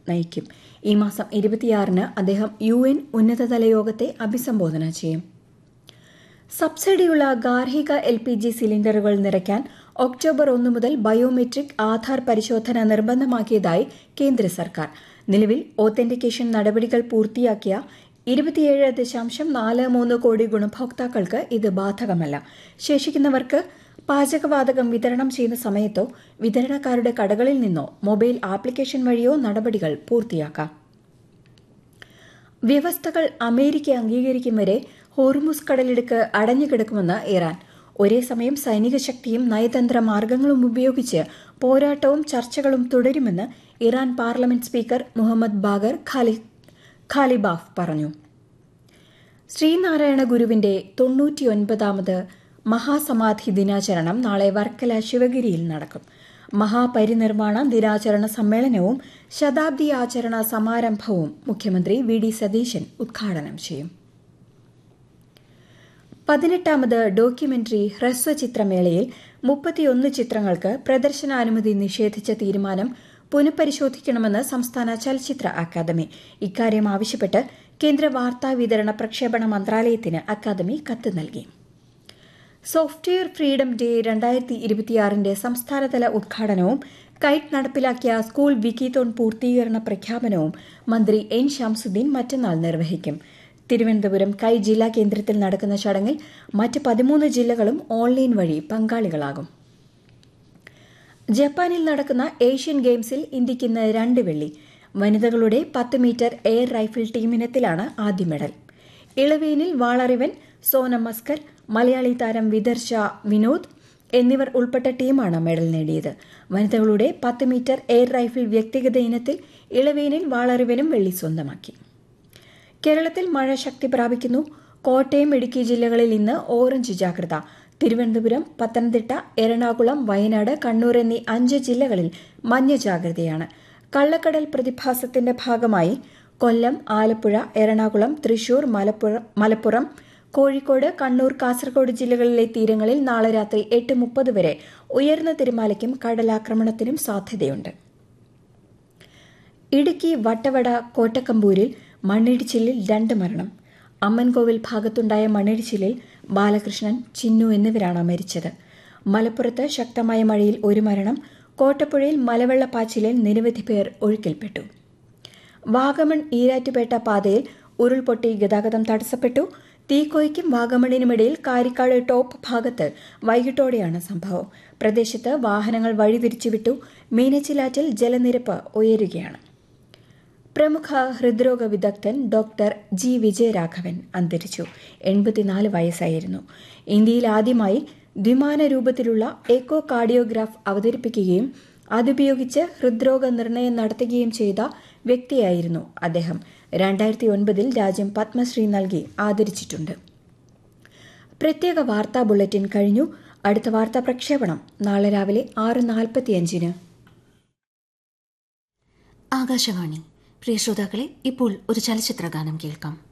നയിക്കും ഈ മാസം ഇരുപത്തിയാറിന് അദ്ദേഹം യു എൻ ഉന്നതതല യോഗത്തെ അഭിസംബോധന ചെയ്യും സബ്സിഡിയുള്ള ഗാർഹിക എൽ പി ജി സിലിണ്ടറുകൾ നിറയ്ക്കാൻ ഒക്ടോബർ ഒന്ന് മുതൽ ബയോമെട്രിക് ആധാർ പരിശോധന നിർബന്ധമാക്കിയതായി കേന്ദ്ര സർക്കാർ നിലവിൽ ഓത്തന്റിക്കേഷൻ നടപടികൾ പൂർത്തിയാക്കിയ ഇരുപത്തിയേഴ് ദശാംശം നാല് മൂന്ന് കോടി ഗുണഭോക്താക്കൾക്ക് ഇത് ബാധകമല്ല ശേഷിക്കുന്നവർക്ക് പാചകവാതകം വിതരണം ചെയ്യുന്ന സമയത്തോ വിതരണക്കാരുടെ കടകളിൽ നിന്നോ മൊബൈൽ ആപ്ലിക്കേഷൻ വഴിയോ നടപടികൾ പൂർത്തിയാക്കാം വ്യവസ്ഥകൾ അമേരിക്ക അംഗീകരിക്കും വരെ ഹോർമുസ് കടലിടുക്ക് അടഞ്ഞുകിടക്കുമെന്ന് ഇറാൻ ഒരേ സമയം സൈനിക ശക്തിയും നയതന്ത്ര മാർഗങ്ങളും ഉപയോഗിച്ച് പോരാട്ടവും ചർച്ചകളും തുടരുമെന്ന് Iran parliament speaker Mohammad Bagher Ghalibaf പറഞ്ഞു ശ്രീനാരായണ ഗുരുവിന്റെ തൊണ്ണൂറ്റിയൊൻപതാമത് മഹാസമാധി ദിനാചരണം നാളെ വർക്കല ശിവഗിരിയിൽ നടക്കും മഹാപരിനിർമ്മാണ ദിനാചരണ സമ്മേളനവും ശതാബ്ദി ആചരണ സമാരംഭവും മുഖ്യമന്ത്രി വി ഡി സതീശൻ ഉദ്ഘാടനം ചെയ്യും പതിനെട്ടാമത് ഡോക്യുമെന്ററി ഹ്രസ്വചിത്രമേളയിൽ മുപ്പത്തിയൊന്ന് ചിത്രങ്ങൾക്ക് പ്രദർശനാനുമതി നിഷേധിച്ച തീരുമാനം പുനഃപരിശോധിക്കണമെന്ന് സംസ്ഥാന ചലച്ചിത്ര അക്കാദമി ഇക്കാര്യം ആവശ്യപ്പെട്ട് കേന്ദ്ര വാർത്താ വിതരണ പ്രക്ഷേപണ മന്ത്രാലയത്തിന് അക്കാദമി കത്ത് നൽകി സോഫ്റ്റ്വെയർ ഫ്രീഡം ഡേ രണ്ടായിരത്തി ഇരുപത്തിയാറിന്റെ സംസ്ഥാനതല ഉദ്ഘാടനവും കൈറ്റ് നടപ്പിലാക്കിയ സ്കൂൾ വിക്കിത്തോൺ പൂർത്തീകരണ പ്രഖ്യാപനവും മന്ത്രി എൻ ഷംസുദ്ദീൻ മറ്റന്നാൾ നിർവഹിക്കും തിരുവനന്തപുരം കൈ ജില്ലാ കേന്ദ്രത്തിൽ നടക്കുന്ന ചടങ്ങിൽ മറ്റ് പതിമൂന്ന് ജില്ലകളും ഓൺലൈൻ വഴി പങ്കാളികളാകും ജപ്പാനിൽ നടക്കുന്ന ഏഷ്യൻ ഗെയിംസിൽ ഇന്ത്യയ്ക്ക് ഇന്ന് രണ്ട് വെള്ളി വനിതകളുടെ പത്ത് മീറ്റർ എയർ റൈഫിൾ ടീമിനത്തിലാണ് ആദ്യ മെഡൽ ഇളവേനിൽ വാളറിവൻ സോനം മസ്കർ മലയാളി താരം വിദർശ വിനോദ് എന്നിവർ ഉൾപ്പെട്ട ടീമാണ് മെഡൽ നേടിയത് വനിതകളുടെ പത്ത് മീറ്റർ എയർ റൈഫിൾ വ്യക്തിഗത ഇനത്തിൽ ഇളവേനിൽ വാളറിവനും വെള്ളി സ്വന്തമാക്കി കേരളത്തിൽ മഴ ശക്തി പ്രാപിക്കുന്നു കോട്ടയം ഇടുക്കി ജില്ലകളിൽ ഇന്ന് ഓറഞ്ച് ജാഗ്രത തിരുവനന്തപുരം പത്തനംതിട്ട എറണാകുളം വയനാട് കണ്ണൂർ എന്നീ അഞ്ച് ജില്ലകളിൽ മഞ്ഞ ജാഗ്രതയാണ് കള്ളക്കടൽ പ്രതിഭാസത്തിന്റെ ഭാഗമായി കൊല്ലം ആലപ്പുഴ എറണാകുളം തൃശൂർ മലപ്പുറം കോഴിക്കോട് കണ്ണൂർ കാസർഗോഡ് ജില്ലകളിലെ തീരങ്ങളിൽ നാളെ രാത്രി എട്ട് മുപ്പത് വരെ ഉയർന്ന തിരമാലയ്ക്കും കടലാക്രമണത്തിനും സാധ്യതയുണ്ട് ഇടുക്കി വട്ടവട കോട്ടക്കമ്പൂരിൽ മണ്ണിടിച്ചിലിൽ രണ്ട് മരണം അമ്മൻകോവിൽ ഭാഗത്തുണ്ടായ മണ്ണിടിച്ചിലിൽ ബാലകൃഷ്ണൻ ചിന്നു എന്നിവരാണ് മരിച്ചത് മലപ്പുറത്ത് ശക്തമായ മഴയിൽ ഒരു മരണം കോട്ടപ്പുഴയിൽ മലവെള്ളപ്പാച്ചിലിൽ നിരവധി പേർ ഒഴുക്കിൽപ്പെട്ടു വാഗമൺ ഈരാറ്റുപേട്ട പാതയിൽ ഉരുൾപൊട്ടി ഗതാഗതം തടസ്സപ്പെട്ടു തീക്കോയ്ക്കും വാഗമണിനുമിടയിൽ കാരിക്കാട് ടോപ്പ് ഭാഗത്ത് വൈകിട്ടോടെയാണ് സംഭവം പ്രദേശത്ത് വാഹനങ്ങൾ വഴിതിരിച്ചുവിട്ടു മീനച്ചിലാറ്റിൽ ജലനിരപ്പ് ഉയരുകയാണ് പ്രമുഖ ഹൃദ്രോഗ വിദഗ്ധൻ ഡോക്ടർ ജി വിജയരാഘവൻ അന്തരിച്ചു എൺപത്തിനാല് വയസ്സായിരുന്നു ഇന്ത്യയിൽ ആദ്യമായി ദ്വിമാന രൂപത്തിലുള്ള എക്കോ കാർഡിയോഗ്രാഫ് അവതരിപ്പിക്കുകയും അതുപയോഗിച്ച് ഹൃദ്രോഗ നിർണയം നടത്തുകയും ചെയ്ത വ്യക്തിയായിരുന്നു അദ്ദേഹം രണ്ടായിരത്തി ഒൻപതിൽ രാജ്യം പത്മശ്രീ നൽകി ആദരിച്ചിട്ടുണ്ട് പ്രത്യേക വാർത്താ ബുള്ളറ്റിൻ കഴിഞ്ഞു അടുത്ത വാർത്താ പ്രക്ഷേപണം നാളെ രാവിലെ ആറ് നാൽപ്പത്തിയഞ്ചിന് ആകാശവാണി പ്രിയ ശ്രോതാക്കളെ ഇപ്പോൾ ഒരു ചലച്ചിത്ര ഗാനം കേൾക്കാം